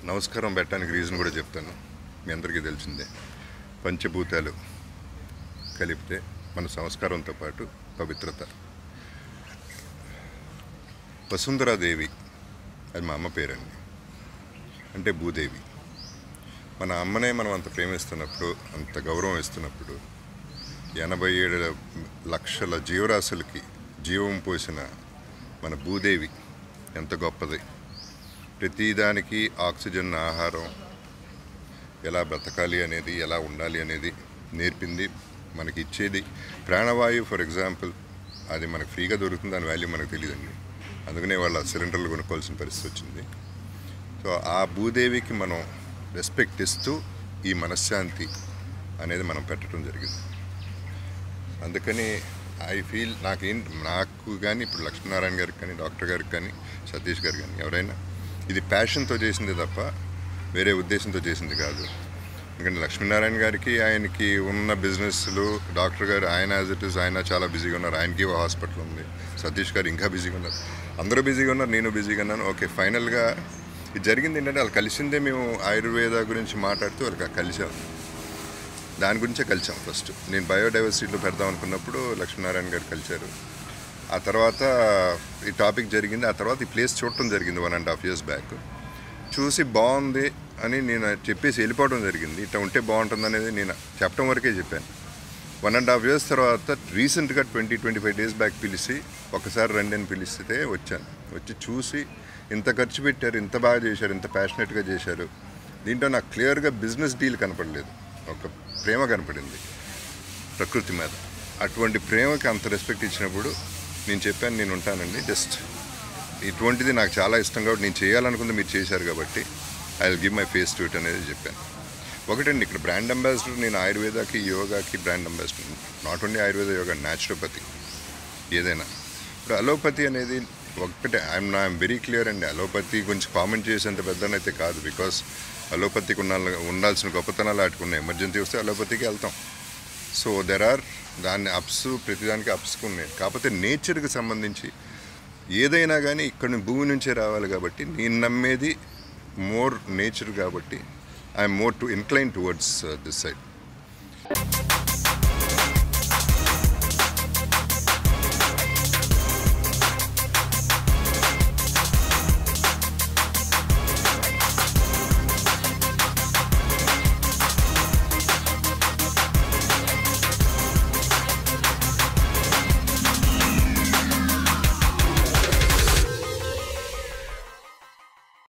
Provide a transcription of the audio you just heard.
నమస్కారం పెట్టడానికి రీజన్ కూడా చెప్తాను మీ అందరికీ తెలిసిందే పంచభూతాలు కలిపితే మన సంస్కారంతో పాటు పవిత్రత వసుంధరాదేవి అది మా అమ్మ పేరండి అంటే భూదేవి మన అమ్మనే మనం అంత ప్రేమిస్తున్నప్పుడు అంత గౌరవం ఇస్తున్నప్పుడు ఎనభై ఏడు లక్షల జీవరాశులకి జీవం పోసిన మన భూదేవి ఎంత గొప్పది ప్రతిదానికి ఆక్సిజన్ ఆహారం ఎలా బ్రతకాలి అనేది ఎలా ఉండాలి అనేది నేర్పింది మనకి ఇచ్చేది ప్రాణవాయువు ఫర్ ఎగ్జాంపుల్ అది మనకు ఫ్రీగా దొరుకుతుంది దాని వాల్యూ మనకు తెలియదండి అందుకనే వాళ్ళ సిలిండర్లు కొనుక్కోవాల్సిన పరిస్థితి వచ్చింది సో ఆ భూదేవికి మనం రెస్పెక్ట్ ఇస్తూ ఈ మనశ్శాంతి అనేది మనం పెట్టడం జరిగింది అందుకని ఐ ఫీల్ నాకేం నాకు కానీ ఇప్పుడు లక్ష్మీనారాయణ గారికి కానీ డాక్టర్ గారికి కానీ సతీష్ గారికి కానీ ఎవరైనా ఇది ప్యాషన్తో చేసింది తప్ప వేరే ఉద్దేశంతో చేసింది కాదు ఎందుకంటే లక్ష్మీనారాయణ గారికి ఆయనకి ఉన్న బిజినెస్లు డాక్టర్ గారు ఆయన యాజ్ ఇట్ ఇస్ ఆయన చాలా బిజీగా ఉన్నారు ఆయనకి ఓ హాస్పిటల్ ఉంది సతీష్ గారు ఇంకా బిజీగా ఉన్నారు అందరూ బిజీగా ఉన్నారు నేను బిజీగా ఉన్నాను ఓకే ఫైనల్గా ఇది జరిగింది ఏంటంటే వాళ్ళు కలిసిందే మేము ఆయుర్వేద గురించి మాట్లాడుతూ వాళ్ళకి కలిసాం దాని గురించే కలిసాం ఫస్ట్ నేను బయోడైవర్సిటీలో పెడదాం అనుకున్నప్పుడు లక్ష్మీనారాయణ గారు కలిశారు ఆ తర్వాత ఈ టాపిక్ జరిగింది ఆ తర్వాత ఈ ప్లేస్ చూడటం జరిగింది one and half years back చూసి బాగుంది అని నేను చెప్పేసి వెళ్ళిపోవడం జరిగింది ఇట్లా ఉంటే బాగుంటుంది అనేది నేను చెప్పడం వరకే చెప్పాను వన్ అండ్ హాఫ్ ఇయర్స్ తర్వాత రీసెంట్గా twenty twenty five days back పిలిచి ఒకసారి రండి అని పిలిస్తే వచ్చాను వచ్చి చూసి ఇంత ఖర్చు పెట్టారు ఇంత బాగా చేశారు ఇంత ప్యాషనెట్గా చేశారు దీంట్లో నాకు క్లియర్గా బిజినెస్ డీల్ కనపడలేదు ఒక ప్రేమ కనపడింది ప్రకృతి మీద అటువంటి ప్రేమకి అంత రెస్పెక్ట్ ఇచ్చినప్పుడు నేను చెప్పాను నేను ఉంటానండి జస్ట్ ఇటువంటిది నాకు చాలా ఇష్టం కాబట్టి నేను చేయాలనుకుంది మీరు చేశారు కాబట్టి I will give my face to it అనేది చెప్పాను ఒకటండి ఇక్కడ బ్రాండ్ అంబాసిడర్ నేను ఆయుర్వేదాకి యోగాకి brand ambassador not only Ayurveda yoga naturopathy ఏదైనా ఇప్పుడు అలోపతి అనేది ఒక్కటే ఐఎమ్ నా ఐఎమ్ వెరీ క్లియర్ అండి అలోపతి గురించి కామెంట్ చేసేంత పెద్దనైతే కాదు బికాస్ అలోపతికి ఉన్న ఉండాల్సిన గొప్పతనాలు ఆటుకున్నాయి ఎమర్జెన్సీ వస్తే అలోపతికి వెళ్తాం సో దెర్ ఆర్ దాన్ని అప్స్ ప్రతిదానికి అప్స్ ఉన్నాయి కాకపోతే నేచర్కి సంబంధించి ఏదైనా కానీ ఇక్కడ భూమి నుంచే రావాలి కాబట్టి నేను నమ్మేది మోర్ నేచర్ కాబట్టి I'm more to inclined towards this side